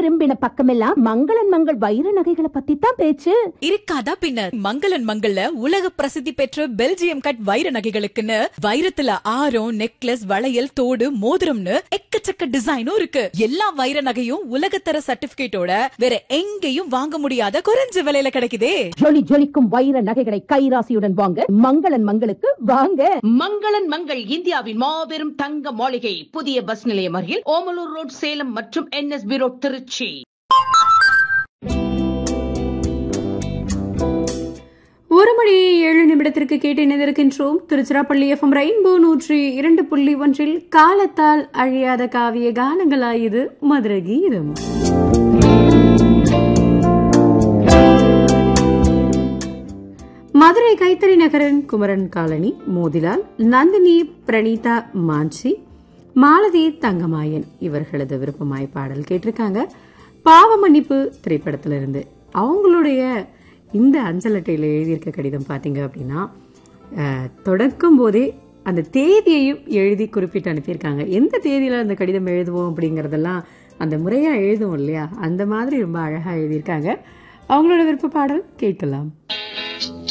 திரும்பின பக்கமெல்லாம் மங்களன் மங்கள் வைர நகைகளை பத்தி தான் பேச்சு இருக்காதா பின்ன மங்களன் மங்கள்ல உலக பிரசித்தி பெற்ற பெல்ஜியம் கட் வைர நகைகளுக்குன்னு வைரத்துல ஆரம் நெக்லஸ் வளையல் தோடு மோதிரம்னு எக்கச்சக்க டிசைனும் இருக்கு எல்லா வைர நகையும் உலகத்தர சர்டிபிகேட்டோட வேற எங்கேயும் வாங்க முடியாத குறைஞ்ச விலையில கிடைக்குதே ஜொலி ஜொலிக்கும் வைர நகைகளை கைராசியுடன் வாங்க மங்களன் மங்களுக்கு வாங்க மங்களன் மங்கள் இந்தியாவின் மாபெரும் தங்க மாளிகை புதிய பஸ் நிலையம் அருகில் ஓமலூர் ரோட் சேலம் மற்றும் என்எஸ்பி ரோட் திருச்சி ஒரு மணி ஏழு நிமிடத்திற்கு கேட்டு இணைந்திருக்கின்றோம் திருச்சிராப்பள்ளி எஃப்எம் ரெயின்போ நூற்றி இரண்டு புள்ளி ஒன்றில் காலத்தால் அழியாத காவிய கானங்களாயுது மதுர கீதம் மதுரை கைத்தறி நகரன் குமரன் காலனி மோதிலால் நந்தினி பிரணீதா மாஞ்சி மாலதி தங்கமாயன் இவர்களது விருப்பமாய் பாடல் கேட்டிருக்காங்க பாவ மன்னிப்பு திரைப்படத்திலிருந்து அவங்களுடைய இந்த அஞ்சல் அட்டையில் எழுதியிருக்க கடிதம் பார்த்தீங்க அப்படின்னா அஹ், தொடக்கும் போதே அந்த தேதியையும் எழுதி குறிப்பிட்டு அனுப்பியிருக்காங்க எந்த தேதியில் அந்த கடிதம் எழுதுவோம் அப்படிங்கிறதெல்லாம் அந்த முறையாக எழுதுவோம் இல்லையா அந்த மாதிரி ரொம்ப அழகாக எழுதியிருக்காங்க அவங்களோட விருப்ப பாடல் கேட்கலாம்